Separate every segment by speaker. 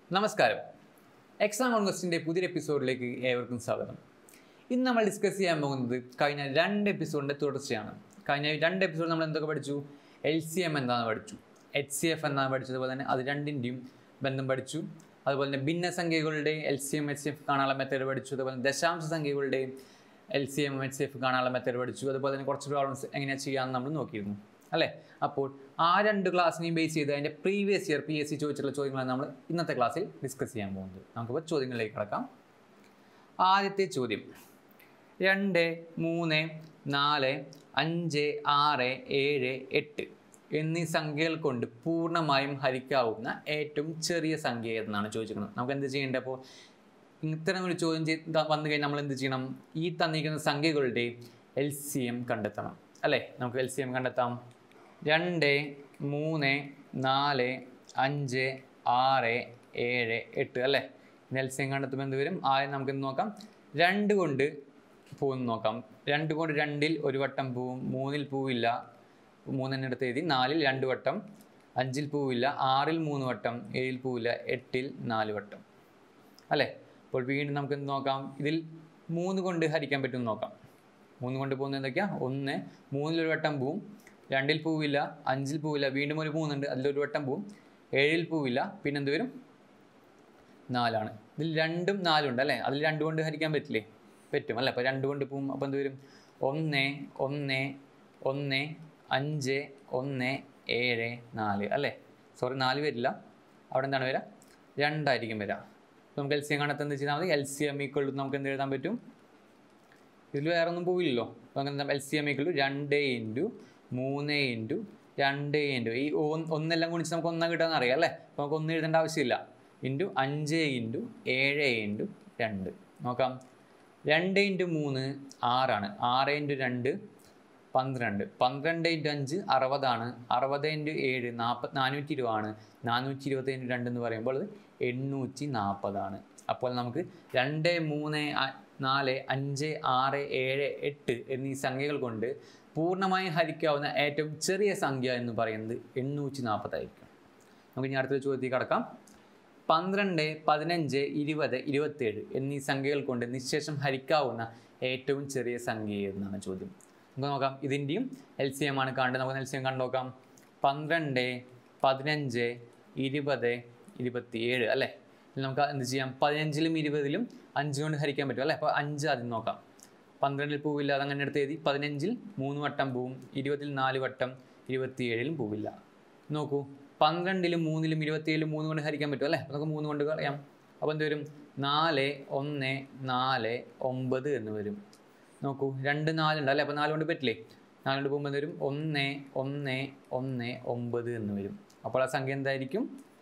Speaker 1: നമസ്കാരം exam on ക്വസ്റ്റിൻ്റെ പുതിയൊരു എപ്പിസോഡിലേക്ക് ഏവർക്കും സ്വാഗതം ഇന്ന് നമ്മൾ ഡിസ്കസ് ചെയ്യാൻ പോകുന്നത് കഴിഞ്ഞ രണ്ട് എപ്പിസോഡിൻ്റെ തുടർച്ചയാണ് കഴിഞ്ഞ രണ്ട് എപ്പിസോഡ് നമ്മൾ എന്തൊക്കെ പഠിച്ചു എൽ സി എം എന്താണെന്ന് പഠിച്ചു എച്ച് സി എഫ് എന്നാണ് പഠിച്ചത് അതുപോലെ തന്നെ അത് രണ്ടിൻ്റെയും ബന്ധം പഠിച്ചു അതുപോലെ തന്നെ ഭിന്നസംഖ്യകളുടെ L C M H C F കാണാനുള്ള മെത്തേഡ് പഠിച്ചു അതുപോലെ തന്നെ ദശാംശ സംഖ്യകളുടെ L C M H C F കാണാനുള്ള മെത്തേഡ് പഠിച്ചു അതുപോലെ തന്നെ കുറച്ച് പ്രോബ്ലംസ് എങ്ങനെയാണ് ചെയ്യാമെന്ന് നമ്മൾ നോക്കിയിരുന്നു അല്ലേ അപ്പോൾ ആ രണ്ട് ക്ലാസ്സിനെയും ബേസ് ചെയ്ത് അതിൻ്റെ previous year P S C ചോദിച്ചിട്ടുള്ള ചോദ്യങ്ങളാണ് നമ്മൾ ഇന്നത്തെ ക്ലാസ്സിൽ ഡിസ്കസ് ചെയ്യാൻ പോകുന്നത് നമുക്കിപ്പോൾ ചോദ്യങ്ങളിലേക്ക് കിടക്കാം ആദ്യത്തെ ചോദ്യം രണ്ട് മൂന്ന് നാല് അഞ്ച് ആറ് ഏഴ് എട്ട് എന്നീ സംഖ്യകൾ കൊണ്ട് പൂർണ്ണമായും ഹരിക്കാവുന്ന ഏറ്റവും ചെറിയ സംഖ്യ ഏതെന്നാണ് ചോദിച്ചിരിക്കുന്നത് നമുക്ക് എന്ത് ചെയ്യേണ്ടത് അപ്പോൾ ഇത്തരം ഒരു ചോദ്യം ചെയ്ത് വന്നു കഴിഞ്ഞാൽ നമ്മൾ എന്ത് ചെയ്യണം ഈ തന്നിരിക്കുന്ന സംഖ്യകളുടെ എൽ സി എം കണ്ടെത്തണം അല്ലേ നമുക്ക് എൽ സി എം കണ്ടെത്താം രണ്ട് മൂന്ന് നാല് അഞ്ച് ആറ് ഏഴ് എട്ട് അല്ലേ എൽ സി എം കണ്ടെത്തുമ്പോൾ എന്ത് വരും ആദ്യം നമുക്ക് എന്ത് നോക്കാം രണ്ട് കൊണ്ട് പൂന്ന് നോക്കാം രണ്ട് കൊണ്ട് രണ്ടിൽ ഒരു വട്ടം പൂവും മൂന്നിൽ പൂവില്ല മൂന്നെണ്ണം എടുത്ത് എഴുതി നാലിൽ രണ്ട് വട്ടം അഞ്ചിൽ പൂവില്ല ആറിൽ മൂന്ന് വട്ടം ഏഴിൽ പൂവില്ല എട്ടിൽ നാല് വട്ടം അല്ലേ അപ്പോൾ വീണ്ടും നമുക്ക് എന്ത് നോക്കാം ഇതിൽ മൂന്ന് കൊണ്ട് ഹരിക്കാൻ പറ്റും നോക്കാം മൂന്ന് കൊണ്ട് പോകുന്നത് എന്തൊക്കെയാ ഒന്ന് മൂന്നിലൊരു വട്ടം പോവും രണ്ടിൽ പൂവില്ല അഞ്ചിൽ പൂവില്ല വീണ്ടും ഒരു മൂന്നുണ്ട് അതിലൊരു വട്ടം പോവും ഏഴിൽ പൂവില്ല പിന്നെ എന്ത് വരും നാലാണ് ഇതിൽ രണ്ടും നാലും ഉണ്ട് അല്ലേ അതിൽ രണ്ട് കൊണ്ട് ഹരിക്കാൻ പറ്റില്ലേ പറ്റും അല്ലേ അപ്പോൾ രണ്ട് കൊണ്ട് പോവും അപ്പോൾ എന്ത് വരും ഒന്ന് ഒന്ന് ഒന്ന് അഞ്ച് ഒന്ന് ഏഴ് നാല് അല്ലേ സോറി നാല് വരില്ല അവിടെ എന്താണ് വരിക രണ്ടായിരിക്കും വരിക നമുക്ക് എൽ സി എം കണ്ടെത്താൻ എന്ത് ചെയ്താൽ മതി എൽ സി എം ഈക്വൾ നമുക്ക് എന്ത് എഴുതാൻ പറ്റും ഇതിൽ വേറെ ഒന്നും പോവില്ലല്ലോ നമുക്ക് എന്താ എൽ സി എം ഈക്വൾ രണ്ട് ഇൻറ്റു മൂന്ന് ഇൻറ്റു രണ്ട് ഇൻറ്റു ഈ ഒന്ന് ഒന്നെല്ലാം ഗുണിച്ച് നമുക്ക് ഒന്നാ കിട്ടാന്ന് അറിയാം അല്ലേ അപ്പോൾ നമുക്ക് ഒന്ന് എഴുതേണ്ട ആവശ്യമില്ല ഇൻറ്റു അഞ്ച് ഇൻറ്റു ഏഴ് ഇൻറ്റു രണ്ട് നോക്കാം രണ്ട് ഇൻറ്റു മൂന്ന് ആറാണ് ആറ് ഇൻറ്റു രണ്ട് പന്ത്രണ്ട് പന്ത്രണ്ട് ഇൻറ്റു അഞ്ച് അറുപതാണ് അറുപത് ഇൻറ്റു ഏഴ് നാൽപ്പത് നാനൂറ്റി ഇരുപതാണ് നാനൂറ്റി ഇരുപത്തി ഇൻറ്റു രണ്ട് എന്ന് പറയുമ്പോൾ അത് എണ്ണൂറ്റി നാൽപ്പതാണ് അപ്പോൾ നമുക്ക് രണ്ട് മൂന്ന് അ- നാല് അഞ്ച് ആറ് ഏഴ് എട്ട് എന്നീ സംഖ്യകൾ കൊണ്ട് പൂർണ്ണമായും ഹരിക്കാവുന്ന ഏറ്റവും ചെറിയ സംഖ്യ എന്ന് പറയുന്നത് എണ്ണൂറ്റി നാൽപ്പതായിരിക്കും നമുക്ക് ഇനി അടുത്തൊരു ചോദ്യത്തിൽ കടക്കാം പന്ത്രണ്ട് പതിനഞ്ച് ഇരുപത് ഇരുപത്തേഴ് എന്നീ സംഖ്യകൾ കൊണ്ട് നിശേഷം ഹരിക്കാവുന്ന ഏറ്റവും ചെറിയ സംഖ്യ എന്നാണ് ചോദ്യം നമുക്ക് നോക്കാം ഇതിൻ്റെയും എൽ സി എം ആണ് കാണേണ്ടത് നമുക്ക് എൽ സി എം കണ്ടു നോക്കാം പന്ത്രണ്ട് പതിനഞ്ച് ഇരുപത് ഇരുപത്തിയേഴ് അല്ലേ ഇതിൽ നമുക്ക് എന്ത് ചെയ്യാം പതിനഞ്ചിലും ഇരുപതിലും അഞ്ച് കൊണ്ട് ഹരിക്കാൻ പറ്റും അല്ലേ അപ്പോൾ അഞ്ച് ആദ്യം നോക്കാം പന്ത്രണ്ടിൽ പൂവില്ല അതങ്ങനെ എടുത്ത് എഴുതി പതിനഞ്ചിൽ മൂന്ന് വട്ടം പൂവും ഇരുപതിൽ നാല് വട്ടം ഇരുപത്തിയേഴിലും പൂവില്ല നോക്കൂ പന്ത്രണ്ടിലും മൂന്നിലും ഇരുപത്തിയേഴിലും മൂന്ന് കൊണ്ട് ഹരിക്കാൻ പറ്റും അല്ലേ അപ്പോൾ നമുക്ക് മൂന്ന് കൊണ്ട് കളയാം അപ്പോൾ എന്ത് വരും നാല് ഒന്ന് നാല് ഒമ്പത് എന്ന് വരും നോക്കൂ രണ്ട് നാലുണ്ട് അല്ലേ അപ്പോൾ നാല് കൊണ്ട് പറ്റില്ലേ നാല് കൊണ്ട് പോകുമ്പോൾ എന്ത് വരും ഒന്ന് ഒന്ന് ഒന്ന് ഒമ്പത് എന്ന് വരും അപ്പോൾ ആ സംഖ്യ എന്തായിരിക്കും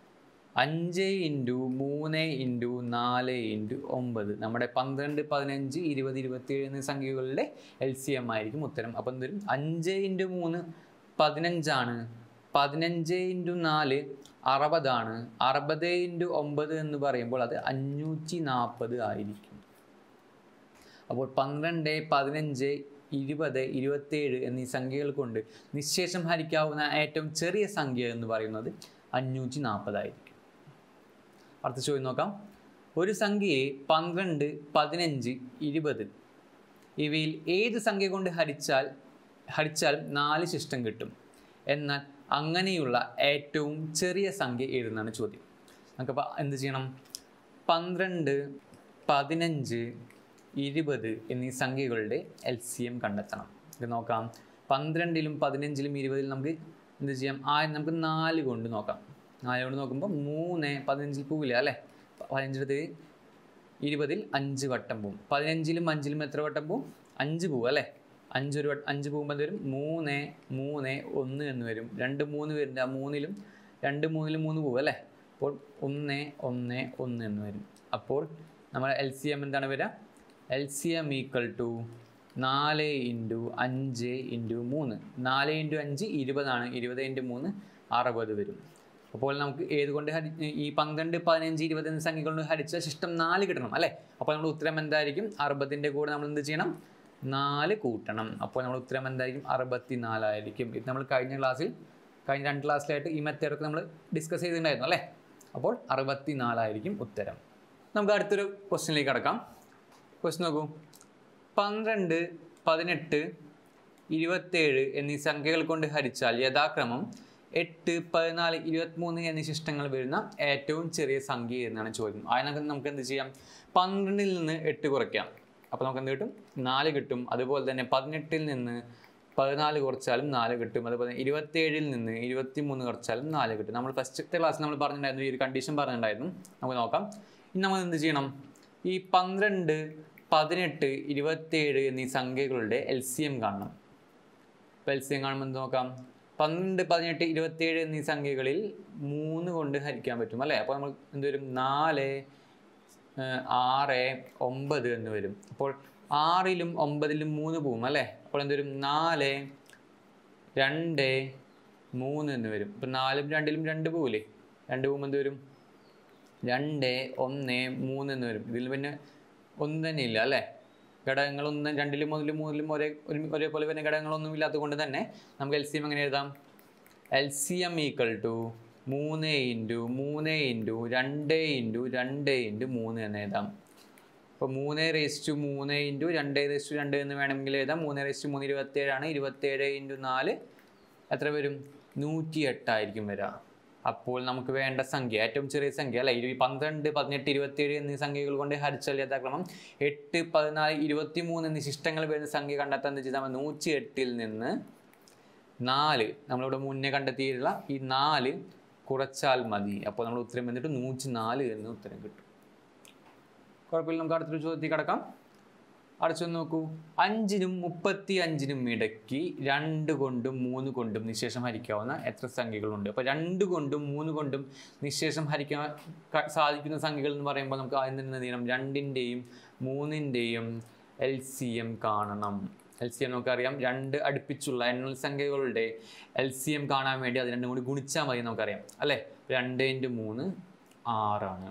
Speaker 1: അഞ്ച് ഇൻറ്റു മൂന്ന് ഇൻറ്റു നാല് ഇൻറ്റു ഒമ്പത് നമ്മുടെ പന്ത്രണ്ട് പതിനഞ്ച് ഇരുപത് ഇരുപത്തിയേഴ് എന്നീ സംഖ്യകളുടെ എൽ സി എം ആയിരിക്കും ഉത്തരം അപ്പം എന്ത് വരും അഞ്ച് ഇൻറ്റു മൂന്ന് പതിനഞ്ചാണ് പതിനഞ്ച് ഇൻറ്റു നാല് അറുപതാണ് അറുപത് ഇൻറ്റു ഒമ്പത് എന്ന് പറയുമ്പോൾ അത് അഞ്ഞൂറ്റി നാൽപ്പത് ആയിരിക്കും അപ്പോൾ പന്ത്രണ്ട് പതിനഞ്ച് ഇരുപത് ഇരുപത്തേഴ് എന്നീ സംഖ്യകൾ കൊണ്ട് നിശേഷം ഹരിക്കാവുന്ന ഏറ്റവും ചെറിയ സംഖ്യ എന്ന് പറയുന്നത് അഞ്ഞൂറ്റി നാൽപ്പതായിരിക്കും അടുത്ത ചോദ്യം നോക്കാം ഒരു സംഖ്യയെ പന്ത്രണ്ട് പതിനഞ്ച് ഇരുപത് ഇവയിൽ ഏത് സംഖ്യ കൊണ്ട് ഹരിച്ചാൽ ഹരിച്ചാലും നാല് ശിഷ്ടം കിട്ടും എന്നാൽ അങ്ങനെയുള്ള ഏറ്റവും ചെറിയ സംഖ്യ ഏതെന്നാണ് ചോദ്യം നമുക്കപ്പോൾ എന്ത് ചെയ്യണം പന്ത്രണ്ട് പതിനഞ്ച് ഇരുപത് എന്നീ സംഖ്യകളുടെ എൽ സി എം കണ്ടെത്തണം ഇത് നോക്കാം പന്ത്രണ്ടിലും പതിനഞ്ചിലും ഇരുപതിലും നമുക്ക് എന്ത് ചെയ്യാം ആദ്യം നമുക്ക് നാല് കൊണ്ട് നോക്കാം നാല് കൊണ്ട് നോക്കുമ്പോൾ മൂന്ന് പതിനഞ്ചിൽ പൂവില്ല അല്ലേ പതിനഞ്ചെടുത്ത് ഇരുപതിൽ അഞ്ച് വട്ടം പോവും പതിനഞ്ചിലും അഞ്ചിലും എത്ര വട്ടം പോവും അഞ്ച് പോവും അല്ലേ അഞ്ചൊരു വട്ടം അഞ്ച് പോകുമ്പോൾ എന്ത് വരും മൂന്ന് മൂന്ന് ഒന്ന് എന്ന് വരും രണ്ട് മൂന്ന് വരുന്നുണ്ട് ആ മൂന്നിലും രണ്ട് മൂന്നിലും മൂന്ന് പോവും അല്ലേ അപ്പോൾ ഒന്ന് ഒന്ന് ഒന്ന് എന്ന് വരും അപ്പോൾ നമ്മുടെ എൽ സി എം എന്താണ് വരിക L C M equal to നാല് ഇൻറ്റു അഞ്ച് ഇൻറ്റു മൂന്ന് നാല് ഇൻറ്റു അഞ്ച് ഇരുപതാണ് ഇരുപത് ഇൻറ്റു മൂന്ന് അറുപത് വരും അപ്പോൾ നമുക്ക് ഏത് കൊണ്ട് ഹരി ഈ പന്ത്രണ്ട് പതിനഞ്ച് ഇരുപത് എന്നീ സംഖ്യ കൊണ്ട് ഹരിച്ച ശിഷ്ടം നാല് കിട്ടണം അല്ലേ അപ്പോൾ നമ്മുടെ ഉത്തരം എന്തായിരിക്കും അറുപതിൻ്റെ കൂടെ നമ്മൾ എന്ത് ചെയ്യണം നാല് കൂട്ടണം അപ്പോൾ നമ്മുടെ ഉത്തരം എന്തായിരിക്കും അറുപത്തി നാലായിരിക്കും ഇത് നമ്മൾ കഴിഞ്ഞ ക്ലാസ്സിൽ കഴിഞ്ഞ രണ്ട് ക്ലാസ്സിലായിട്ട് ഈ മെത്തേഡൊക്കെ നമ്മൾ ഡിസ്കസ് ചെയ്തിട്ടുണ്ടായിരുന്നു അല്ലേ അപ്പോൾ അറുപത്തി നാലായിരിക്കും ഉത്തരം നമുക്ക് അടുത്തൊരു ക്വസ്റ്റ്യനിലേക്ക് കടക്കാം ക്വസ്റ്റ്യൻ നോക്കൂ പന്ത്രണ്ട് പതിനെട്ട് ഇരുപത്തേഴ് എന്നീ സംഖ്യകൾ കൊണ്ട് ഹരിച്ചാൽ യഥാക്രമം എട്ട് പതിനാല് ഇരുപത്തിമൂന്ന് എന്നീ ശിഷ്ടങ്ങൾ വരുന്ന ഏറ്റവും ചെറിയ സംഖ്യ എന്നാണ് ചോദ്യം അതിനൊക്കെ നമുക്ക് എന്ത് ചെയ്യാം പന്ത്രണ്ടിൽ നിന്ന് എട്ട് കുറയ്ക്കാം അപ്പോൾ നമുക്ക് എന്ത് കിട്ടും നാല് കിട്ടും അതുപോലെ തന്നെ പതിനെട്ടിൽ നിന്ന് പതിനാല് കുറച്ചാലും നാല് കിട്ടും അതുപോലെ തന്നെ ഇരുപത്തേഴിൽ നിന്ന് ഇരുപത്തി മൂന്ന് കുറച്ചാലും നാല് കിട്ടും നമ്മൾ ഫസ്റ്റത്തെ ക്ലാസ്സിൽ നമ്മൾ പറഞ്ഞിട്ടുണ്ടായിരുന്നു ഈ ഒരു കണ്ടീഷൻ പറഞ്ഞിട്ടുണ്ടായിരുന്നു നമുക്ക് നോക്കാം ഇനി നമ്മൾ എന്ത് ചെയ്യണം ഈ പന്ത്രണ്ട് പതിനെട്ട് ഇരുപത്തേഴ് എന്നീ സംഖ്യകളുടെ എൽ സി എം കാണണം ഇപ്പോൾ എൽ സി എം കാണുമ്പോൾ എന്ത് നോക്കാം പന്ത്രണ്ട് പതിനെട്ട് ഇരുപത്തേഴ് എന്നീ സംഖ്യകളിൽ മൂന്ന് കൊണ്ട് ഹരിക്കാൻ പറ്റും അല്ലേ അപ്പോൾ നമ്മൾ എന്ത് വരും നാല് ഏഹ്, ആറ് ഒമ്പത് എന്ന് വരും അപ്പോൾ ആറിലും ഒമ്പതിലും മൂന്ന് പോവും അല്ലേ അപ്പോൾ എന്ത് വരും നാല് രണ്ട് മൂന്ന് എന്ന് വരും ഇപ്പം നാലും രണ്ടിലും രണ്ട് പോവില്ലേ രണ്ട് പോകുമ്പോൾ എന്ത് വരും രണ്ട് ഒന്ന് മൂന്ന് എന്ന് വരും ഇതിൽ പിന്നെ ഒന്നും തന്നെ ഇല്ല അല്ലേ ഘടകങ്ങളൊന്നും രണ്ടിലും മുതലും മൂന്നിലും ഒരേ ഒരു- ഒരേപോലെ തന്നെ ഘടകങ്ങളൊന്നും ഇല്ലാത്തത് കൊണ്ട് തന്നെ നമുക്ക് എൽ സി എം എങ്ങനെ എഴുതാം L C M equal to മൂന്ന് ഇൻറ്റു മൂന്ന് ഇൻറ്റു രണ്ട് ഇൻറ്റു രണ്ട് ഇൻറ്റു മൂന്ന് എന്ന് എഴുതാം അപ്പോൾ മൂന്ന് റേസ് ടു മൂന്ന് ഇൻറ്റു രണ്ട് റേസ് ടു രണ്ട് എന്ന് വേണമെങ്കിൽ എഴുതാം മൂന്ന് റേസ് ടു മൂന്ന് ഇരുപത്തേഴാണ് ഇരുപത്തേഴ് ഇൻറ്റു നാല് എത്ര വരും നൂറ്റി എട്ടായിരിക്കും വരിക അപ്പോൾ നമുക്ക് വേണ്ട സംഖ്യ ഏറ്റവും ചെറിയ സംഖ്യ അല്ല ഇരു പന്ത്രണ്ട് പതിനെട്ട് ഇരുപത്തിയേഴ് എന്നീ സംഖ്യകൾ കൊണ്ട് ഹരിച്ചാൽ യഥാക്രമം എട്ട് പതിനാല് ഇരുപത്തി മൂന്ന് എന്നീ ശിഷ്ടങ്ങൾ വരുന്ന സംഖ്യ കണ്ടെത്താൻ എന്ന് വെച്ചാൽ നമ്മൾ നൂറ്റി എട്ടിൽ നിന്ന് നാല് നമ്മളിവിടെ മുന്നേ കണ്ടെത്തിയിട്ടുള്ള ഈ നാല് കുറച്ചാൽ മതി അപ്പോൾ നമ്മൾ ഉത്തരം വന്നിട്ട് നൂറ്റി നാല് എന്ന് ഉത്തരം കിട്ടും കുഴപ്പമില്ല നമുക്ക് അടുത്തൊരു ചോദ്യത്തിൽ കിടക്കാം അടച്ചു നോക്കൂ അഞ്ചിനും മുപ്പത്തി അഞ്ചിനും ഇടയ്ക്ക് രണ്ട് കൊണ്ടും മൂന്ന് കൊണ്ടും നിശേഷം ഹരിക്കാവുന്ന എത്ര സംഖ്യകളുണ്ട് അപ്പോൾ രണ്ട് കൊണ്ടും മൂന്ന് കൊണ്ടും നിശേഷം ഹരിക്കാൻ ക- സാധിക്കുന്ന സംഖ്യകൾ എന്ന് പറയുമ്പോൾ നമുക്ക് ആദ്യം തന്നെ എന്ത് ചെയ്യണം രണ്ടിൻ്റെയും മൂന്നിൻ്റെയും എൽ സി എം കാണണം എൽ സി എം നമുക്കറിയാം രണ്ട് അടുപ്പിച്ചുള്ള എണ്ണൽ സംഖ്യകളുടെ എൽ സി എം കാണാൻ വേണ്ടി അത് രണ്ടും കൂടി ഗുണിച്ചാൽ മതി എന്ന് നമുക്കറിയാം അല്ലേ രണ്ട് ഇൻറ്റു മൂന്ന് ആറാണ്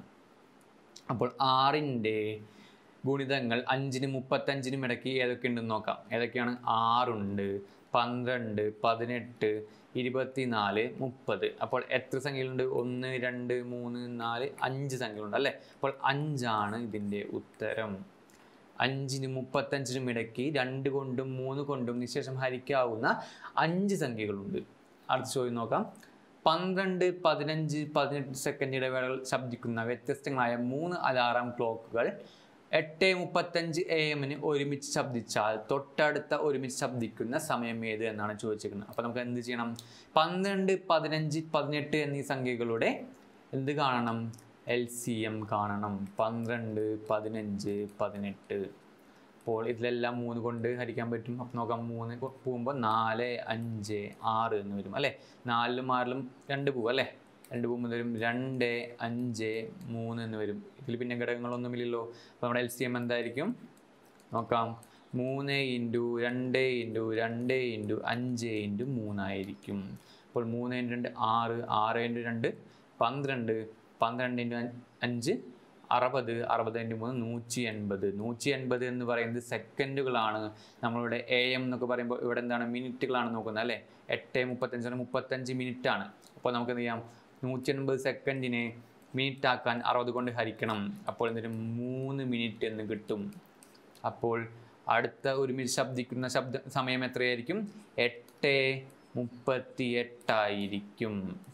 Speaker 1: അപ്പോൾ ആറിൻ്റെ ഗുണിതങ്ങൾ അഞ്ചിനും മുപ്പത്തഞ്ചിനും ഇടയ്ക്ക് ഏതൊക്കെ ഉണ്ടെന്ന് നോക്കാം ഏതൊക്കെയാണ് ആറുണ്ട് പന്ത്രണ്ട് പതിനെട്ട് ഇരുപത്തിനാല് മുപ്പത് അപ്പോൾ എത്ര സംഖ്യകളുണ്ട് ഒന്ന് രണ്ട് മൂന്ന് നാല് അഞ്ച് സംഖ്യകളുണ്ട് അല്ലേ അപ്പോൾ അഞ്ചാണ് ഇതിൻ്റെ ഉത്തരം അഞ്ചിനും മുപ്പത്തഞ്ചിനും ഇടയ്ക്ക് രണ്ട് കൊണ്ടും മൂന്ന് കൊണ്ടും നിശേഷം ഹരിക്കാവുന്ന അഞ്ച് സംഖ്യകളുണ്ട് അടുത്ത ചോദ്യം നോക്കാം പന്ത്രണ്ട് പതിനഞ്ച് പതിനെട്ട് സെക്കൻഡ് ഇടവേളകൾ ശബ്ദിക്കുന്ന വ്യത്യസ്തങ്ങളായ മൂന്ന് അലാറം ക്ലോക്കുകൾ എട്ട് മുപ്പത്തഞ്ച് എ എമ്മിന് ഒരുമിച്ച് ശബ്ദിച്ചാൽ തൊട്ടടുത്ത ഒരുമിച്ച് ശബ്ദിക്കുന്ന സമയം ഏത് എന്നാണ് ചോദിച്ചിരിക്കുന്നത് അപ്പോൾ നമുക്ക് എന്ത് ചെയ്യണം പന്ത്രണ്ട് പതിനഞ്ച് പതിനെട്ട് എന്നീ സംഖ്യകളുടെ എന്ത് കാണണം എൽ സി എം കാണണം പന്ത്രണ്ട് പതിനഞ്ച് പതിനെട്ട് അപ്പോൾ ഇതിലെല്ലാം മൂന്ന് കൊണ്ട് ഹരിക്കാൻ പറ്റും അപ്പോൾ നോക്കാം മൂന്ന് കൊ- പോകുമ്പോൾ നാല് അഞ്ച് ആറ് എന്ന് വരും അല്ലേ നാലിലും ആറിലും രണ്ട് പോവും അല്ലേ രണ്ട് പോകുമ്പോൾ വരും രണ്ട് അഞ്ച് മൂന്ന് എന്ന് വരും ഇതിൽ പിന്നെ ഘടകങ്ങളൊന്നുമില്ലല്ലോ അപ്പോൾ നമ്മുടെ എൽ സി എം എന്തായിരിക്കും നോക്കാം മൂന്ന് ഇൻറ്റു രണ്ട് ഇൻറ്റു രണ്ട് ഇൻറ്റു അഞ്ച് ഇൻറ്റു മൂന്നായിരിക്കും അപ്പോൾ മൂന്ന് ഇൻറ്റു രണ്ട് ആറ് ആറ് ഇൻറ്റു രണ്ട് പന്ത്രണ്ട് പന്ത്രണ്ട് ഇൻറ്റു അഞ്ച് അറുപത് അറുപത് ഇൻറ്റു മൂന്ന് നൂറ്റി എൺപത് നൂറ്റി എൺപത് എന്ന് പറയുന്നത് സെക്കൻഡുകളാണ് നമ്മളിവിടെ എ എം എന്നൊക്കെ പറയുമ്പോൾ ഇവിടെ എന്താണ് മിനിറ്റുകളാണ് നോക്കുന്നത് അല്ലേ എട്ട് മുപ്പത്തഞ്ചാണ് മുപ്പത്തഞ്ച് മിനിറ്റ് ആണ് അപ്പോൾ നമുക്ക് എന്ത് ചെയ്യാം നൂറ്റി എൺപത് സെക്കൻഡിനെ മിനിറ്റ് ആക്കാൻ അറുപത് കൊണ്ട് ഹരിക്കണം അപ്പോൾ എന്തൊരു മൂന്ന് മിനിറ്റ് എന്ന് കിട്ടും അപ്പോൾ അടുത്ത ഒരുമിച്ച് ശബ്ദിക്കുന്ന ശബ്ദ സമയം എത്രയായിരിക്കും എട്ട് മുപ്പത്തി എട്ടായിരിക്കും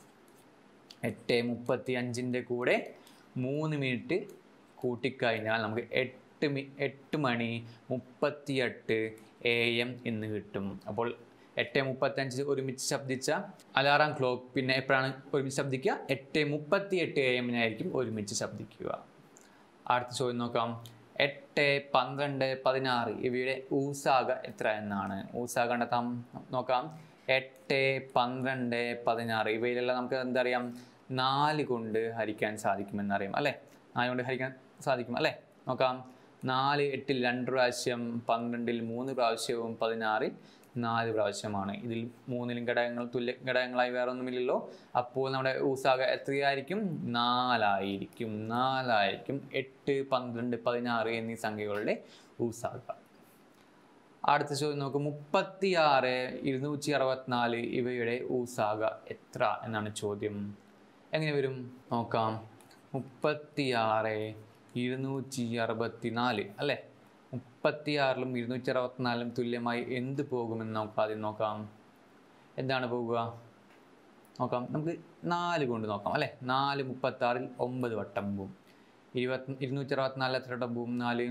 Speaker 1: എട്ട് മുപ്പത്തി അഞ്ചിൻ്റെ കൂടെ മൂന്ന് മിനിറ്റ് കൂട്ടിക്കഴിഞ്ഞാൽ നമുക്ക് എട്ട് മി എട്ട് മണി മുപ്പത്തി എട്ട് എ എം എന്ന് കിട്ടും അപ്പോൾ എട്ട് മുപ്പത്തഞ്ച് ഒരുമിച്ച് ശബ്ദിച്ച അലാറാം ക്ലോക്ക് പിന്നെ എപ്പോഴാണ് ഒരുമിച്ച് ശബ്ദിക്കുക എട്ട് മുപ്പത്തി എട്ട് എ എമ്മിനായിരിക്കും ഒരുമിച്ച് ശബ്ദിക്കുക അടുത്ത ചോദ്യം നോക്കാം എട്ട് പന്ത്രണ്ട് പതിനാറ് ഇവയുടെ ഊസാക എത്ര എന്നാണ് ഊസാക കണ്ടെത്താം നോക്കാം എട്ട് പന്ത്രണ്ട് പതിനാറ് ഇവയിലെല്ലാം നമുക്ക് എന്തറിയാം നാല് കൊണ്ട് ഹരിക്കാൻ സാധിക്കുമെന്നറിയാം അല്ലേ നാല് കൊണ്ട് ഹരിക്കാൻ സാധിക്കും അല്ലേ നോക്കാം നാല് എട്ടിൽ രണ്ട് പ്രാവശ്യം പന്ത്രണ്ടിൽ മൂന്ന് പ്രാവശ്യവും പതിനാറിൽ നാല് പ്രാവശ്യമാണ് ഇതിൽ മൂന്നിലും ഘടകങ്ങൾ തുല്യ ഘടകങ്ങളായി വേറെ ഒന്നുമില്ലല്ലോ അപ്പോൾ നമ്മുടെ ഊസാക എത്രയായിരിക്കും നാലായിരിക്കും നാലായിരിക്കും എട്ട് പന്ത്രണ്ട് പതിനാറ് എന്നീ സംഖ്യകളുടെ ഊസാക അടുത്ത ചോദ്യം നോക്കും മുപ്പത്തിയാറ് ഇരുന്നൂറ്റി അറുപത്തിനാല് ഇവയുടെ ഊസാക എത്ര എന്നാണ് ചോദ്യം എങ്ങനെ വരും നോക്കാം മുപ്പത്തിയാറ് ഇരുന്നൂറ്റി അറുപത്തി നാല് അല്ലേ മുപ്പത്തിയാറിലും ഇരുന്നൂറ്റി അറുപത്തിനാലിലും തുല്യമായി എന്ത് പോകുമെന്ന് നമുക്ക് ആദ്യം നോക്കാം എന്താണ് പോകുക നോക്കാം നമുക്ക് നാല് കൊണ്ട് നോക്കാം അല്ലേ നാല് മുപ്പത്താറിൽ ഒമ്പത് വട്ടം പോവും ഇരുപത്തി ഇരുന്നൂറ്റി അറുപത്തിനാലിൽ എത്ര വട്ടം പോവും നാല്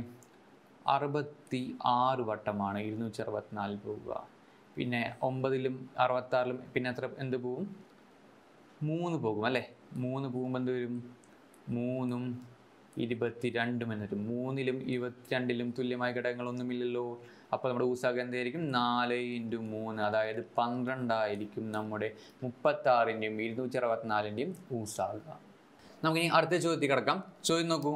Speaker 1: അറുപത്തി ആറ് വട്ടമാണ് ഇരുന്നൂറ്റി അറുപത്തിനാലിൽ പോവുക പിന്നെ ഒമ്പതിലും അറുപത്താറിലും പിന്നെ എത്ര എന്ത് പോവും മൂന്ന് പോകും അല്ലേ മൂന്ന് പോകുമ്പോൾ എന്ത് വരും മൂന്നും ഇരുപത്തി രണ്ടും എന്ന് വരും മൂന്നിലും ഇരുപത്തിരണ്ടിലും തുല്യമായ ഘടകങ്ങളൊന്നുമില്ലല്ലോ അപ്പോൾ നമ്മുടെ ഊസാക എന്തായിരിക്കും നാല് ഇൻറ്റു മൂന്ന് അതായത് പന്ത്രണ്ടായിരിക്കും നമ്മുടെ മുപ്പത്താറിൻ്റെയും ഇരുന്നൂറ്റി അറുപത്തിനാലിൻ്റെയും ഊസാക നമുക്കിനി അടുത്ത ചോദ്യത്തിൽ കിടക്കാം ചോദ്യം നോക്കൂ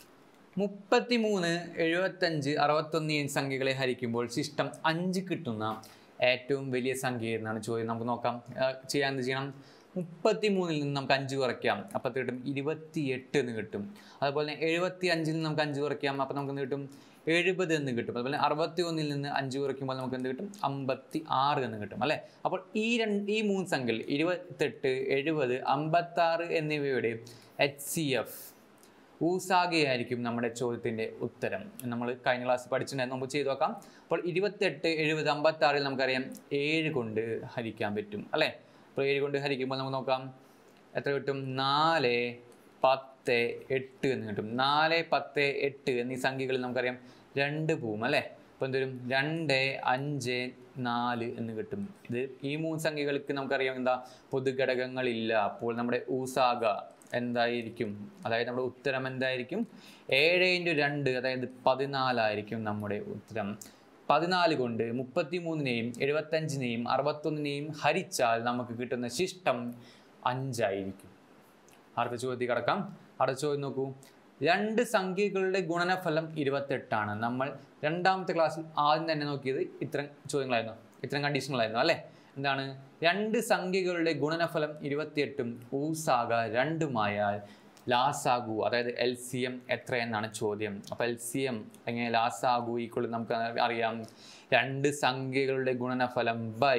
Speaker 1: മുപ്പത്തി മൂന്ന് എഴുപത്തഞ്ച് അറുപത്തൊന്ന് എന്നീ സംഖ്യകളെ ഹരിക്കുമ്പോൾ ശിഷ്ടം അഞ്ച് കിട്ടുന്ന ഏറ്റവും വലിയ സംഖ്യ എന്നാണ് ചോദ്യം നമുക്ക് നോക്കാം ആ, ചെയ്യാൻ എന്ത് ചെയ്യണം മുപ്പത്തി മൂന്നിൽ നിന്ന് നമുക്ക് അഞ്ച് കുറയ്ക്കാം അപ്പോൾ എത്ര കിട്ടും ഇരുപത്തി എട്ട് എന്ന് കിട്ടും അതുപോലെ തന്നെ എഴുപത്തി അഞ്ചിൽ നിന്ന് നമുക്ക് അഞ്ച് കുറയ്ക്കാം അപ്പോൾ നമുക്ക് എന്ത് കിട്ടും എഴുപത് എന്ന് കിട്ടും അതുപോലെ അറുപത്തി ഒന്നിൽ നിന്ന് അഞ്ച് കുറയ്ക്കുമ്പോൾ നമുക്ക് എന്ത് കിട്ടും അമ്പത്തി ആറ് എന്ന് കിട്ടും അല്ലേ അപ്പോൾ ഈ രണ്ട് ഈ മൂന്ന് സംഖ്യകൾ ഇരുപത്തെട്ട് എഴുപത് അമ്പത്താറ് എന്നിവയുടെ എച്ച് സി എഫ് ഊസാഗയായിരിക്കും നമ്മുടെ ചോദ്യത്തിൻ്റെ ഉത്തരം നമ്മൾ കഴിഞ്ഞ ക്ലാസ് പഠിച്ചിട്ടുണ്ടായിരുന്നു നമുക്ക് ചെയ്തു നോക്കാം അപ്പോൾ ഇരുപത്തെട്ട് എഴുപത് അമ്പത്താറിൽ നമുക്കറിയാം ഏഴ് കൊണ്ട് ഹരിക്കാൻ പറ്റും അല്ലേ അപ്പോൾ ഏഴ് കൊണ്ട് ഹരിക്കുമ്പോൾ നമുക്ക് നോക്കാം എത്ര കിട്ടും നാല് പത്ത് എട്ട് എന്ന് കിട്ടും നാല് പത്ത് എട്ട് എന്നീ സംഖ്യകളിൽ നമുക്കറിയാം രണ്ട് പോവും അല്ലേ അപ്പോൾ എന്തുവരും രണ്ട് അഞ്ച് നാല് എന്ന് കിട്ടും ഇത് ഈ മൂന്ന് സംഖ്യകൾക്ക് നമുക്കറിയാം എന്താ പൊതുഘടകങ്ങളില്ല അപ്പോൾ നമ്മുടെ ഊസാഗ എന്തായിരിക്കും അതായത് നമ്മുടെ ഉത്തരം എന്തായിരിക്കും ഏഴ് ഇൻറ്റു രണ്ട് അതായത് പതിനാലായിരിക്കും നമ്മുടെ ഉത്തരം പതിനാല് കൊണ്ട് മുപ്പത്തി മൂന്നിനെയും എഴുപത്തഞ്ചിനെയും അറുപത്തൊന്നിനെയും ഹരിച്ചാൽ നമുക്ക് കിട്ടുന്ന ശിഷ്ടം അഞ്ചായിരിക്കും അടുത്ത ചോദ്യത്തിൽ കിടക്കാം അടുത്ത ചോദ്യം നോക്കൂ രണ്ട് സംഖ്യകളുടെ ഗുണനഫലം ഇരുപത്തെട്ടാണ് നമ്മൾ രണ്ടാമത്തെ ക്ലാസ്സിൽ ആദ്യം തന്നെ നോക്കിയത് ഇത്തരം ചോദ്യങ്ങളായിരുന്നു ഇത്തരം കണ്ടീഷനുകളായിരുന്നു അല്ലേ എന്താണ് രണ്ട് സംഖ്യകളുടെ ഗുണനഫലം ഇരുപത്തിയെട്ടും ഊസാക രണ്ടുമായാൽ ലാസാഗു അതായത് എൽ സി എം എത്രയെന്നാണ് ചോദ്യം അപ്പോൾ എൽ സി എം എങ്ങനെ ലാസാഗു ഈക്വൾ നമുക്ക് അറിയാം രണ്ട് സംഖ്യകളുടെ ഗുണനഫലം ബൈ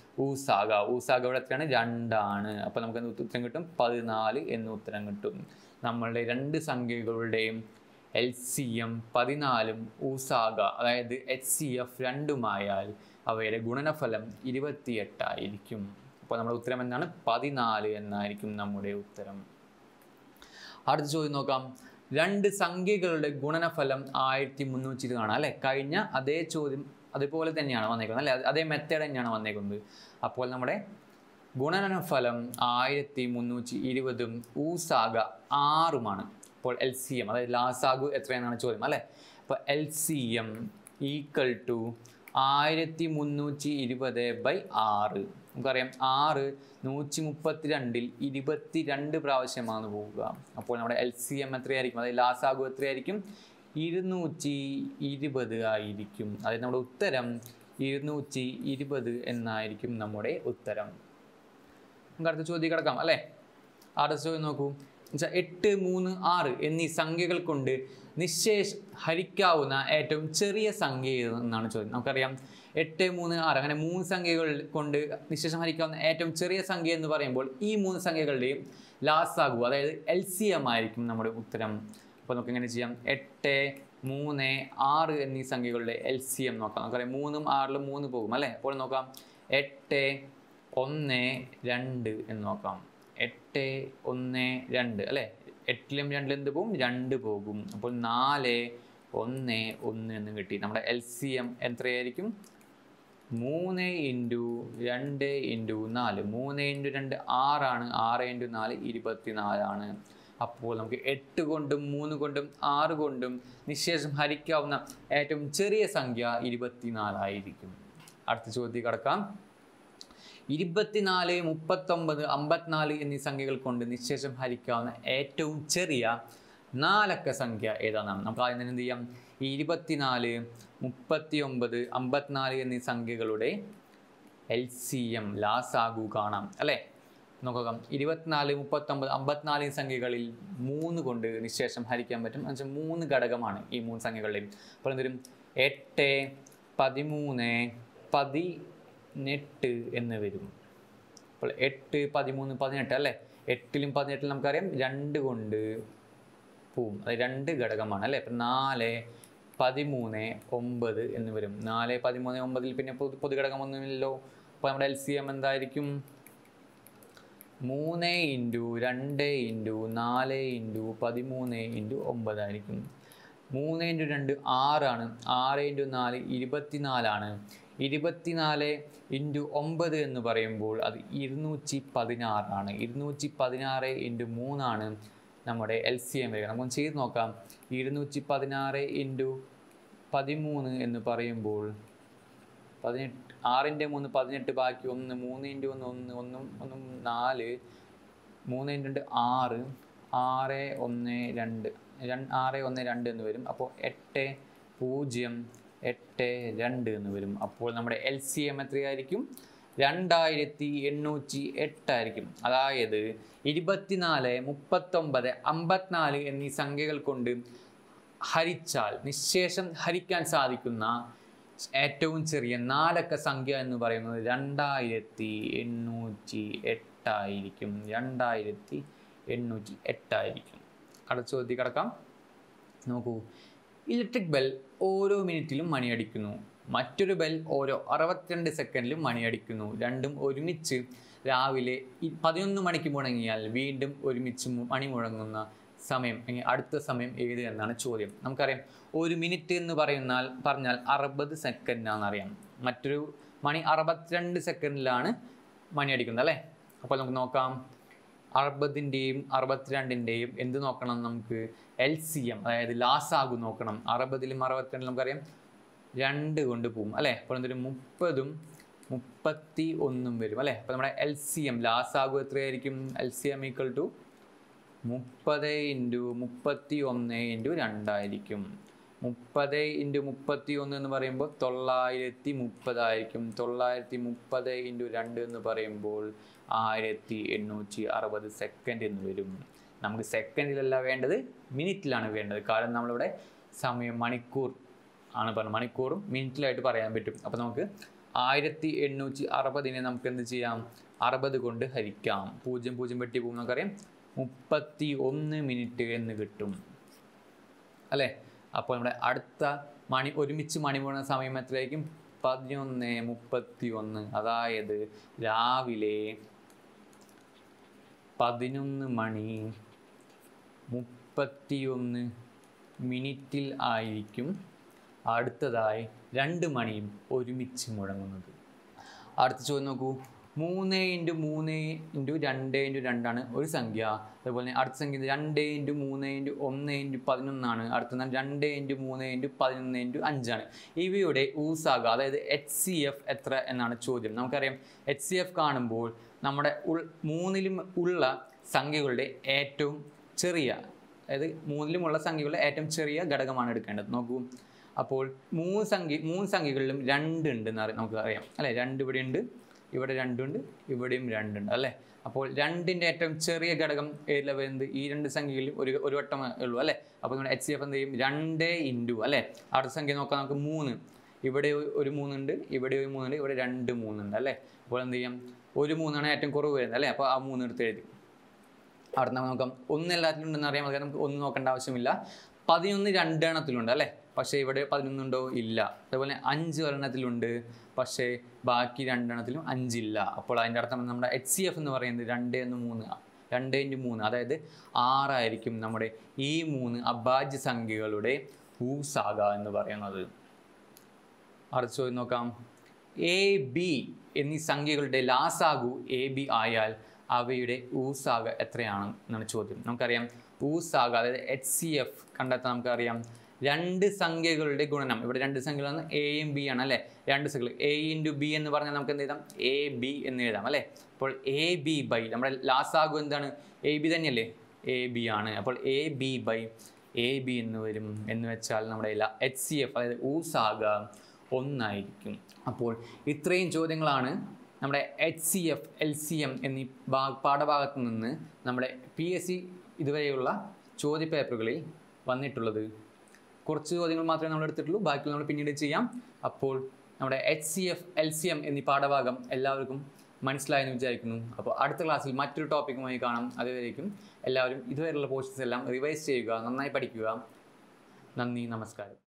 Speaker 1: ഊസാഗ ഊസാഗ ഇവിടെ എത്രയാണ് രണ്ടാണ് അപ്പോൾ നമുക്ക് എന്ത് ഉത്തരം കിട്ടും പതിനാല് എന്ന് ഉത്തരം കിട്ടും നമ്മളുടെ രണ്ട് സംഖ്യകളുടെയും എൽ സി എം പതിനാലും ഊസാഗ അതായത് എച്ച് സി എഫ് രണ്ടുമായാൽ അവയുടെ ഗുണനഫലം ഇരുപത്തിയെട്ടായിരിക്കും അപ്പോൾ നമ്മുടെ ഉത്തരം എന്താണ് പതിനാല് എന്നായിരിക്കും നമ്മുടെ ഉത്തരം അടുത്ത ചോദ്യം നോക്കാം രണ്ട് സംഖ്യകളുടെ ഗുണനഫലം ആയിരത്തി മുന്നൂറ്റി ഇരുപതാണ് അല്ലെ കഴിഞ്ഞ അതേ ചോദ്യം അതുപോലെ തന്നെയാണ് വന്നേക്കുന്നത് അല്ലെ അതേ മെത്തേഡ് തന്നെയാണ് വന്നേക്കുന്നത് അപ്പോൾ നമ്മുടെ ഗുണനഫലം ആയിരത്തി മുന്നൂറ്റി ഇരുപതും ഊസാഗ ആറുമാണ് അപ്പോൾ എൽ സി എം അതായത് ലാസാഗു എത്രയെന്നാണ് ചോദ്യം അല്ലേ അപ്പോൾ L C M equal to ആയിരത്തി മുന്നൂറ്റി ഇരുപത് ബൈ ആറ് നമുക്കറിയാം ആറ് നൂറ്റി മുപ്പത്തി രണ്ടിൽ ഇരുപത്തി രണ്ട് പ്രാവശ്യമാണ് പോവുക അപ്പോൾ നമ്മുടെ എൽ സി എം എത്രയായിരിക്കും അതായത് ലാസാഗു എത്രയായിരിക്കും ഇരുന്നൂറ്റി ഇരുപത് ആയിരിക്കും അതായത് നമ്മുടെ ഉത്തരം ഇരുന്നൂറ്റി ഇരുപത് എന്നായിരിക്കും നമ്മുടെ ഉത്തരം നമുക്ക് അടുത്ത ചോദ്യം കിടക്കാം അല്ലേ അടുത്ത ചോദ്യം നോക്കൂ എന്നുവെച്ചാൽ എട്ട് മൂന്ന് ആറ് എന്നീ സംഖ്യകൾ കൊണ്ട് നിശേഷ ഹരിക്കാവുന്ന ഏറ്റവും ചെറിയ സംഖ്യ ഏത് എന്നാണ് ചോദ്യം നമുക്കറിയാം എട്ട് മൂന്ന് ആറ് അങ്ങനെ മൂന്ന് സംഖ്യകൾ കൊണ്ട് നിശേഷം ഹരിക്കാവുന്ന ഏറ്റവും ചെറിയ സംഖ്യ എന്ന് പറയുമ്പോൾ ഈ മൂന്ന് സംഖ്യകളുടെയും ലാസാഗു അതായത് എൽ സി എം ആയിരിക്കും നമ്മുടെ ഉത്തരം അപ്പോൾ നമുക്ക് എങ്ങനെ ചെയ്യാം എട്ട് മൂന്ന് ആറ് എന്നീ സംഖ്യകളുടെ എൽ സി എം നോക്കാം നമുക്കറിയാം മൂന്നും ആറിലും മൂന്ന് പോകും അല്ലേ അപ്പോൾ നോക്കാം എട്ട് ഒന്ന് രണ്ട് എന്ന് നോക്കാം എട്ട് ഒന്ന് രണ്ട് അല്ലേ എട്ടിലും രണ്ടിലും എന്ത് പോകും രണ്ട് പോകും അപ്പോൾ നാല് ഒന്ന് ഒന്ന് എന്ന് കിട്ടി നമ്മുടെ എൽ സി എം എത്രയായിരിക്കും മൂന്ന് ഇൻറ്റു രണ്ട് ഇൻറ്റു നാല് മൂന്ന് ഇൻറ്റു രണ്ട് ആറാണ് ആറ് ഇൻറ്റു നാല് ഇരുപത്തി നാലാണ് അപ്പോൾ നമുക്ക് എട്ട് കൊണ്ടും മൂന്ന് കൊണ്ടും ആറ് കൊണ്ടും നിശേഷം ഹരിക്കാവുന്ന ഏറ്റവും ചെറിയ സംഖ്യ ഇരുപത്തിനാലായിരിക്കും അടുത്ത ചോദ്യം കിടക്കാം ഇരുപത്തിനാല് മുപ്പത്തൊമ്പത് അമ്പത്തിനാല് എന്നീ സംഖ്യകൾ കൊണ്ട് നിശേഷം ഹരിക്കാവുന്ന ഏറ്റവും ചെറിയ നാലക്ക സംഖ്യ ഏതാണെന്നാണ് നമുക്ക് ആദ്യം തന്നെ എന്ത് ചെയ്യാം ഈ ഇരുപത്തിനാല് മുപ്പത്തി ഒമ്പത് അമ്പത്തിനാല് എന്നീ സംഖ്യകളുടെ എൽ സി എം ലാസാഗു കാണാം അല്ലേ നോക്കാം ഇരുപത്തിനാല് മുപ്പത്തൊമ്പത് അമ്പത്തിനാല് സംഖ്യകളിൽ മൂന്ന് കൊണ്ട് നിശേഷം ഹരിക്കാൻ പറ്റും എന്ന് വെച്ചാൽ മൂന്ന് ഘടകമാണ് ഈ മൂന്ന് സംഖ്യകളുടെയും അപ്പോൾ എന്തൊരു എട്ട് പതിമൂന്ന് പതിനെട്ട് എന്ന് വരും അപ്പോൾ എട്ട് പതിമൂന്ന് പതിനെട്ട് അല്ലേ എട്ടിലും പതിനെട്ടിലും നമുക്കറിയാം രണ്ട് കൊണ്ട് പോവും അത് രണ്ട് ഘടകമാണ് അല്ലേ ഇപ്പം നാല് പതിമൂന്ന് ഒമ്പത് എന്ന് വരും നാല് പതിമൂന്ന് ഒമ്പതിൽ പിന്നെ പൊതു പൊതുഘടകമൊന്നുമില്ലല്ലോ അപ്പോൾ നമ്മുടെ എൽ സി എം എന്തായിരിക്കും മൂന്ന് ഇൻറ്റു രണ്ട് ഇൻറ്റു നാല് ഇൻറ്റു പതിമൂന്ന് ഇൻറ്റു ഒമ്പതായിരിക്കും മൂന്ന് ഇൻറ്റു രണ്ട് ആറാണ് ആറ് ഇൻറ്റു നാല് ഇരുപത്തിനാലാണ് ഇരുപത്തിനാല് ഇൻറ്റു ഒമ്പത് എന്ന് പറയുമ്പോൾ അത് ഇരുന്നൂറ്റി പതിനാറാണ് ഇരുന്നൂറ്റി പതിനാറ് ഇൻറ്റു മൂന്നാണ് നമ്മുടെ എൽ സി എം വരിക നമുക്കൊന്ന് ചെയ്ത് നോക്കാം ഇരുന്നൂറ്റി പതിനാറ് ഇൻറ്റു പതിമൂന്ന് എന്ന് പറയുമ്പോൾ പതിനെട്ട് ആറിൻ്റെ മൂന്ന് പതിനെട്ട് ബാക്കി ഒന്ന് മൂന്ന് ഇൻറ്റു ഒന്ന് ഒന്ന് ഒന്നും ഒന്നും നാല് മൂന്ന് ഇൻറ്റു രണ്ട് ആറ് ആറ് ഒന്ന് രണ്ട് രണ്ട് ആറ് ഒന്ന് രണ്ട് എന്ന് വരും അപ്പോൾ എട്ട് പൂജ്യം എട്ട് രണ്ട് എന്ന് വരും അപ്പോൾ നമ്മുടെ എൽ സി എം എത്രയായിരിക്കും രണ്ടായിരത്തി എണ്ണൂറ്റി എട്ടായിരിക്കും അതായത് ഇരുപത്തിനാല് മുപ്പത്തൊമ്പത് അമ്പത്തിനാല് എന്നീ സംഖ്യകൾ കൊണ്ട് ഹരിച്ചാൽ നിശേഷം ഹരിക്കാൻ സാധിക്കുന്ന ഏറ്റവും ചെറിയ നാലക്ക സംഖ്യ എന്ന് പറയുന്നത് രണ്ടായിരത്തി എണ്ണൂറ്റി എട്ടായിരിക്കും രണ്ടായിരത്തി എണ്ണൂറ്റി എട്ടായിരിക്കും അടുത്ത ചോദ്യത്തിൽ കിടക്കാം നോക്കൂ ഇലക്ട്രിക് ബെൽ ഓരോ മിനിറ്റിലും മണിയടിക്കുന്നു മറ്റൊരു ബെൽ ഓരോ അറുപത്തിരണ്ട് സെക്കൻഡിലും മണിയടിക്കുന്നു രണ്ടും ഒരുമിച്ച് രാവിലെ ഈ പതിനൊന്ന് മണിക്ക് മുടങ്ങിയാൽ വീണ്ടും ഒരുമിച്ച് മു- മണി മുഴങ്ങുന്ന സമയം അല്ലെങ്കിൽ അടുത്ത സമയം ഏത് എന്നാണ് ചോദ്യം നമുക്കറിയാം ഒരു മിനിറ്റ് എന്ന് പറയുന്നാൽ പറഞ്ഞാൽ അറുപത് സെക്കൻഡാണെന്ന് അറിയാം മറ്റൊരു മണി അറുപത്തിരണ്ട് സെക്കൻഡിലാണ് മണി അടിക്കുന്നത് അല്ലേ അപ്പോൾ നമുക്ക് നോക്കാം അറുപതിൻ്റെയും അറുപത്തിരണ്ടിൻ്റെയും എന്ത് നോക്കണം നമുക്ക് എൽ സി എം അതായത് ലാസാഗു നോക്കണം അറുപതിലും അറുപത്തിരണ്ടിലും നമുക്കറിയാം രണ്ട് കൊണ്ട് പോകും അല്ലേ അപ്പോൾ എന്തൊരു മുപ്പതും മുപ്പത്തി ഒന്നും വരും അല്ലേ അപ്പോൾ നമ്മുടെ എൽ സി എം ലാസാഗു എത്രയായിരിക്കും L C M equal to മുപ്പത് ഇൻറ്റു മുപ്പത്തി ഒന്ന് ഇൻറ്റു രണ്ടായിരിക്കും മുപ്പത് ഇൻറ്റു മുപ്പത്തി ഒന്ന് എന്ന് പറയുമ്പോൾ തൊള്ളായിരത്തി മുപ്പതായിരിക്കും തൊള്ളായിരത്തി മുപ്പത് ഇൻറ്റു രണ്ട് എന്ന് പറയുമ്പോൾ ആയിരത്തി എണ്ണൂറ്റി അറുപത് സെക്കൻഡ് എന്ന് വരും നമുക്ക് സെക്കൻഡിലല്ല വേണ്ടത് മിനിറ്റിലാണ് വേണ്ടത് കാരണം നമ്മളിവിടെ സമയം മണിക്കൂർ ആണ് പറഞ്ഞത് മണിക്കൂറും മിനിറ്റിലായിട്ട് പറയാൻ പറ്റും അപ്പോൾ നമുക്ക് ആയിരത്തി എണ്ണൂറ്റി അറുപതിനെ നമുക്ക് എന്ത് ചെയ്യാം അറുപത് കൊണ്ട് ഹരിക്കാം പൂജ്യം പൂജ്യം വെട്ടി പോകും നമുക്കറിയാം മുപ്പത്തി ഒന്ന് മിനിറ്റ് എന്ന് കിട്ടും അല്ലേ അപ്പോൾ നമ്മുടെ അടുത്ത മണി ഒരുമിച്ച് മണി പോകുന്ന സമയം എത്രയായിരിക്കും പതിനൊന്ന് മുപ്പത്തി ഒന്ന് അതായത് രാവിലെ പതിനൊന്ന് മണി മുപ്പത്തിയൊന്ന് മിനിറ്റിൽ ആയിരിക്കും അടുത്തതായി രണ്ട് മണിയും ഒരുമിച്ച് മുഴങ്ങുന്നത് അടുത്ത ചോദ്യം നോക്കൂ മൂന്ന് ഇൻറ്റു മൂന്ന് ഇൻറ്റു രണ്ട് ഇൻറ്റു രണ്ടാണ് ഒരു സംഖ്യ അതുപോലെ തന്നെ അടുത്ത സംഖ്യ രണ്ട് ഇൻറ്റു മൂന്ന് ഇൻറ്റു ഒന്ന് ഇൻറ്റു പതിനൊന്നാണ് അടുത്ത രണ്ട് ഇൻറ്റു മൂന്ന് ഇൻറ്റു പതിനൊന്ന് ഇൻറ്റു അഞ്ചാണ് ഇവയുടെ ഊസാക അതായത് എച്ച് സി എഫ് എത്ര എന്നാണ് ചോദ്യം നമുക്കറിയാം എച്ച് സി എഫ് കാണുമ്പോൾ നമ്മുടെ ഉൾ മൂന്നിലും ഉള്ള സംഖ്യകളുടെ ഏറ്റവും ചെറിയ അതായത് മൂന്നിലുമുള്ള സംഖ്യകളുടെ ഏറ്റവും ചെറിയ ഘടകമാണ് എടുക്കേണ്ടത് നോക്കൂ അപ്പോൾ മൂന്ന് സംഖ്യ മൂന്ന് സംഖ്യകളിലും രണ്ട് ഉണ്ട് എന്ന് അറിയാം നമുക്ക് അറിയാം അല്ലേ രണ്ട് ഇവിടെ ഉണ്ട് ഇവിടെ രണ്ടുണ്ട് ഇവിടെയും രണ്ടുണ്ട് അല്ലേ അപ്പോൾ രണ്ടിൻ്റെ ഏറ്റവും ചെറിയ ഘടകം ഏതിലാണ് വരുന്നത് ഈ രണ്ട് സംഖ്യകളിൽ ഒരു ഒരു വട്ടം ഉള്ളൂ അല്ലേ അപ്പോൾ നമ്മുടെ എച്ച് സി എഫ് എന്ത് ചെയ്യും രണ്ട് ഇൻറ്റു അല്ലേ അടുത്ത സംഖ്യ നോക്കാം നമുക്ക് മൂന്ന് ഇവിടെ ഒരു മൂന്നുണ്ട് ഇവിടെ ഒരു മൂന്നുണ്ട് ഇവിടെ രണ്ട് മൂന്നുണ്ട് അല്ലേ അപ്പോൾ എന്ത് ചെയ്യാം ഒരു മൂന്നാണ് ഏറ്റവും കുറവ് വരുന്നത് അല്ലേ അപ്പോൾ ആ മൂന്ന് എടുത്ത് എഴുതി അവിടെ നമുക്ക് നോക്കാം ഒന്ന് എല്ലാത്തിലും ഉണ്ടെന്ന് അറിയാം അത് നമുക്ക് ഒന്ന് നോക്കേണ്ട ആവശ്യമില്ല പതിനൊന്ന് രണ്ടെണ്ണത്തിലുണ്ട് അല്ലേ പക്ഷേ ഇവിടെ പതിനൊന്നുണ്ടോ ഇല്ല അതേപോലെ അഞ്ച് ഒരെണ്ണത്തിലുണ്ട് പക്ഷേ ബാക്കി രണ്ടെണ്ണത്തിലും അഞ്ചില്ല അപ്പോൾ അതിൻ്റെ അർത്ഥം നമ്മുടെ എച്ച് സി എഫ് എന്ന് പറയുന്നത് രണ്ട് എന്ന് മൂന്ന് രണ്ട് ഇൻറ്റു മൂന്ന് അതായത് ആറായിരിക്കും നമ്മുടെ ഈ മൂന്ന് അഭാജ്യ സംഖ്യകളുടെ ഊസാക എന്ന് പറയുന്നത് അടുത്ത ചോദ്യം നോക്കാം എ ബി എന്നീ സംഖ്യകളുടെ ലാസാഗു എ ബി ആയാൽ അവയുടെ ഊസാക എത്രയാണ് എന്നാണ് ചോദ്യം നമുക്കറിയാം ഊസാക അതായത് എച്ച് സി എഫ് കണ്ടെത്താൻ നമുക്കറിയാം രണ്ട് സംഖ്യകളുടെ ഗുണനം ഇവിടെ രണ്ട് സംഖ്യകളാണ് എയും ബി ആണ് അല്ലേ രണ്ട് സംഖ്യകൾ എ ഇൻറ്റു ബി എന്ന് പറഞ്ഞാൽ നമുക്ക് എന്ത് എഴുതാം എ ബി എന്ന് എഴുതാം അല്ലേ അപ്പോൾ എ ബി ബൈ നമ്മുടെ ലാസാഗു എന്താണ് എ ബി തന്നെയല്ലേ എ ബി ആണ് അപ്പോൾ A B by A B എന്ന് വരും എന്ന് വെച്ചാൽ നമ്മുടെ എച്ച് സി എഫ് അതായത് ഊസാക ഒന്നായിരിക്കും അപ്പോൾ ഇത്രയും ചോദ്യങ്ങളാണ് നമ്മുടെ H C F L C M എന്നീ ഭാ പാഠഭാഗത്ത് നിന്ന് നമ്മുടെ പി എസ് സി ഇതുവരെയുള്ള ചോദ്യപേപ്പറുകളിൽ വന്നിട്ടുള്ളത് കുറച്ച് ചോദ്യങ്ങൾ മാത്രമേ നമ്മൾ എടുത്തിട്ടുള്ളൂ ബാക്കി നമ്മൾ പിന്നീട് ചെയ്യാം അപ്പോൾ നമ്മുടെ H C F L C M എന്നീ പാഠഭാഗം എല്ലാവർക്കും മനസ്സിലായെന്ന് വിചാരിക്കുന്നു അപ്പോൾ അടുത്ത ക്ലാസ്സിൽ മറ്റൊരു ടോപ്പിക്കുമായി കാണാം അതുവരേക്കും എല്ലാവരും ഇതുവരെയുള്ള പോർഷൻസ് എല്ലാം റിവൈസ് ചെയ്യുക നന്നായി പഠിക്കുക നന്ദി നമസ്കാരം